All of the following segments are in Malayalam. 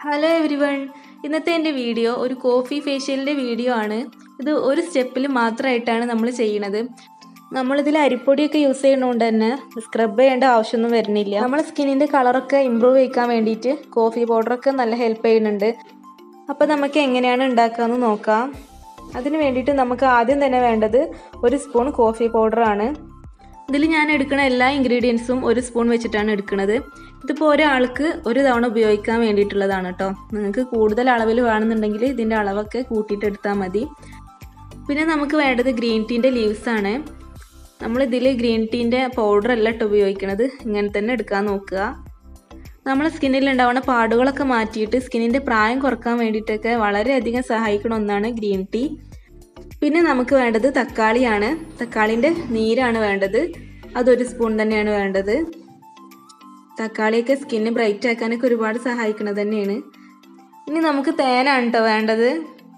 ഹലോ എവരി വൺ ഇന്നത്തെ എൻ്റെ വീഡിയോ ഒരു കോഫി ഫേഷ്യലിൻ്റെ വീഡിയോ ആണ് ഇത് ഒരു സ്റ്റെപ്പിൽ മാത്രമായിട്ടാണ് നമ്മൾ ചെയ്യണത് നമ്മളിതിൽ അരിപ്പൊടിയൊക്കെ യൂസ് ചെയ്യുന്നതുകൊണ്ട് തന്നെ സ്ക്രബ് ചെയ്യേണ്ട ആവശ്യമൊന്നും വരുന്നില്ല നമ്മൾ സ്കിന്നിൻ്റെ കളറൊക്കെ ഇമ്പ്രൂവ് ചെയ്യിക്കാൻ വേണ്ടിയിട്ട് കോഫി പൗഡറൊക്കെ നല്ല ഹെൽപ്പ് ചെയ്യുന്നുണ്ട് അപ്പോൾ നമുക്ക് എങ്ങനെയാണ് ഉണ്ടാക്കാമെന്ന് നോക്കാം അതിന് വേണ്ടിയിട്ട് നമുക്ക് ആദ്യം തന്നെ വേണ്ടത് ഒരു സ്പൂൺ കോഫി പൗഡറാണ് ഇതിൽ ഞാൻ എടുക്കുന്ന എല്ലാ ഇൻഗ്രീഡിയൻസും ഒരു സ്പൂൺ വെച്ചിട്ടാണ് എടുക്കുന്നത് ഇതിപ്പോൾ ഒരാൾക്ക് ഒരു തവണ ഉപയോഗിക്കാൻ വേണ്ടിയിട്ടുള്ളതാണ് കേട്ടോ നിങ്ങൾക്ക് കൂടുതൽ അളവിൽ വേണമെന്നുണ്ടെങ്കിൽ ഇതിൻ്റെ അളവൊക്കെ കൂട്ടിയിട്ട് എടുത്താൽ മതി പിന്നെ നമുക്ക് വേണ്ടത് ഗ്രീൻ ടീൻ്റെ ലീവ്സ് ആണ് നമ്മൾ ഇതിൽ ഗ്രീൻ ടീൻ്റെ പൗഡർ അല്ല കേട്ടോ ഉപയോഗിക്കുന്നത് ഇങ്ങനെ തന്നെ എടുക്കാൻ നോക്കുക നമ്മളെ സ്കിന്നിൽ ഉണ്ടാവുന്ന പാടുകളൊക്കെ മാറ്റിയിട്ട് സ്കിന്നിൻ്റെ പ്രായം കുറക്കാൻ വേണ്ടിയിട്ടൊക്കെ വളരെയധികം സഹായിക്കുന്ന ഒന്നാണ് ഗ്രീൻ ടീ പിന്നെ നമുക്ക് വേണ്ടത് തക്കാളിയാണ് തക്കാളിൻ്റെ നീരാണ് വേണ്ടത് അതൊരു സ്പൂൺ തന്നെയാണ് വേണ്ടത് തക്കാളിയൊക്കെ സ്കിന്ന് ബ്രൈറ്റ് ആക്കാനൊക്കെ ഒരുപാട് സഹായിക്കുന്നത് തന്നെയാണ് ഇനി നമുക്ക് തേനാണ് കേട്ടോ വേണ്ടത്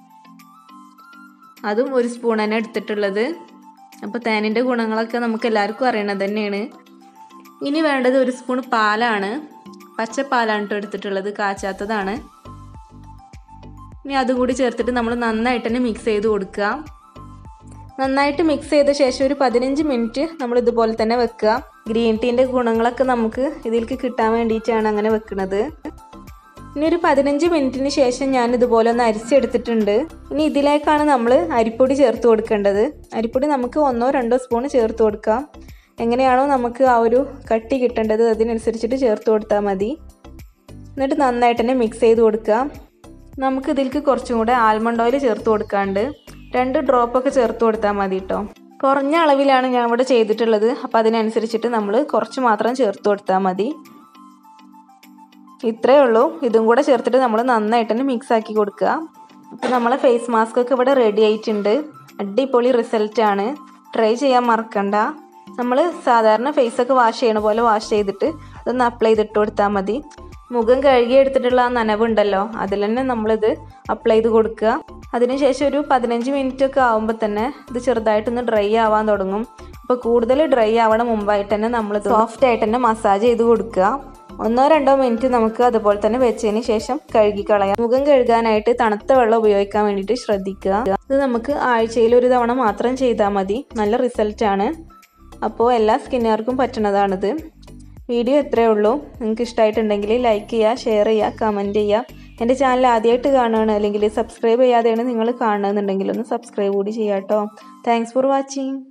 അതും ഒരു സ്പൂൺ തന്നെ എടുത്തിട്ടുള്ളത് അപ്പോൾ തേനിൻ്റെ ഗുണങ്ങളൊക്കെ നമുക്ക് എല്ലാവർക്കും അറിയണത് തന്നെയാണ് ഇനി വേണ്ടത് ഒരു സ്പൂൺ പാലാണ് പച്ചപ്പാലാണ് കേട്ടോ എടുത്തിട്ടുള്ളത് കാച്ചാത്തതാണ് ഇനി അതും കൂടി ചേർത്തിട്ട് നമ്മൾ നന്നായിട്ട് തന്നെ മിക്സ് ചെയ്ത് കൊടുക്കുക നന്നായിട്ട് മിക്സ് ചെയ്ത ശേഷം ഒരു പതിനഞ്ച് മിനിറ്റ് നമ്മൾ ഇതുപോലെ തന്നെ വെക്കുക ഗ്രീൻ ടീൻ്റെ ഗുണങ്ങളൊക്കെ നമുക്ക് ഇതിലേക്ക് കിട്ടാൻ വേണ്ടിയിട്ടാണ് അങ്ങനെ വെക്കുന്നത് ഇനി ഒരു പതിനഞ്ച് മിനിറ്റിന് ശേഷം ഞാൻ ഇതുപോലെ ഒന്ന് അരിച്ചെടുത്തിട്ടുണ്ട് ഇനി ഇതിലേക്കാണ് നമ്മൾ അരിപ്പൊടി ചേർത്ത് കൊടുക്കേണ്ടത് അരിപ്പൊടി നമുക്ക് ഒന്നോ രണ്ടോ സ്പൂൺ ചേർത്ത് കൊടുക്കാം എങ്ങനെയാണോ നമുക്ക് ആ ഒരു കട്ടി കിട്ടേണ്ടത് അതിനനുസരിച്ചിട്ട് ചേർത്ത് കൊടുത്താൽ മതി എന്നിട്ട് നന്നായിട്ട് തന്നെ മിക്സ് ചെയ്ത് കൊടുക്കുക നമുക്ക് ഇതിലേക്ക് കുറച്ചും കൂടെ ആൽമണ്ട് ഓയിൽ ചേർത്ത് കൊടുക്കാണ്ട് രണ്ട് ഡ്രോപ്പൊക്കെ ചേർത്ത് കൊടുത്താൽ മതി കേട്ടോ കുറഞ്ഞ അളവിലാണ് ഞാൻ ഇവിടെ ചെയ്തിട്ടുള്ളത് അപ്പോൾ അതിനനുസരിച്ചിട്ട് നമ്മൾ കുറച്ച് മാത്രം ചേർത്ത് കൊടുത്താൽ മതി ഇത്രയേ ഉള്ളൂ ഇതും കൂടെ ചേർത്തിട്ട് നമ്മൾ നന്നായിട്ട് തന്നെ മിക്സ് ആക്കി കൊടുക്കുക അപ്പോൾ നമ്മളെ ഫേസ് മാസ്ക് ഒക്കെ ഇവിടെ റെഡി ആയിട്ടുണ്ട് അടിപൊളി റിസൾട്ടാണ് ട്രൈ ചെയ്യാൻ മറക്കണ്ട നമ്മൾ സാധാരണ ഫേസൊക്കെ വാഷ് ചെയ്യണ പോലെ വാഷ് ചെയ്തിട്ട് ഇതൊന്ന് അപ്ലൈ ചെയ്തിട്ട് കൊടുത്താൽ മതി മുഖം കഴുകി എടുത്തിട്ടുള്ള ആ നനവുണ്ടല്ലോ അതിൽ തന്നെ നമ്മളിത് അപ്ലൈ ചെയ്ത് കൊടുക്കുക അതിനുശേഷം ഒരു പതിനഞ്ച് മിനിറ്റ് ഒക്കെ ആകുമ്പോൾ തന്നെ ഇത് ചെറുതായിട്ടൊന്ന് ഡ്രൈ ആവാൻ തുടങ്ങും അപ്പോൾ കൂടുതൽ ഡ്രൈ ആവണ മുമ്പായിട്ട് തന്നെ നമ്മൾ സോഫ്റ്റ് ആയിട്ട് തന്നെ മസാജ് ചെയ്ത് കൊടുക്കുക ഒന്നോ രണ്ടോ മിനിറ്റ് നമുക്ക് അതുപോലെ തന്നെ വെച്ചതിന് ശേഷം കഴുകി കളയാം മുഖം കഴുകാനായിട്ട് തണുത്ത വെള്ളം ഉപയോഗിക്കാൻ വേണ്ടിയിട്ട് ശ്രദ്ധിക്കുക ഇത് നമുക്ക് ആഴ്ചയിൽ ഒരു തവണ മാത്രം ചെയ്താൽ മതി നല്ല റിസൾട്ടാണ് അപ്പോൾ എല്ലാ സ്കിന്നുകാർക്കും പറ്റണതാണിത് വീഡിയോ ഇത്രയേ ഉള്ളൂ നിങ്ങൾക്ക് ഇഷ്ടമായിട്ടുണ്ടെങ്കിൽ ലൈക്ക് ചെയ്യുക ഷെയർ ചെയ്യുക കമൻറ്റ് ചെയ്യുക എൻ്റെ ചാനൽ ആദ്യമായിട്ട് കാണുകയാണ് അല്ലെങ്കിൽ സബ്സ്ക്രൈബ് ചെയ്യാതെയാണ് നിങ്ങൾ കാണുന്നുണ്ടെങ്കിൽ ഒന്ന് സബ്സ്ക്രൈബ് കൂടി ചെയ്യാം കേട്ടോ താങ്ക്സ് ഫോർ വാച്ചിങ്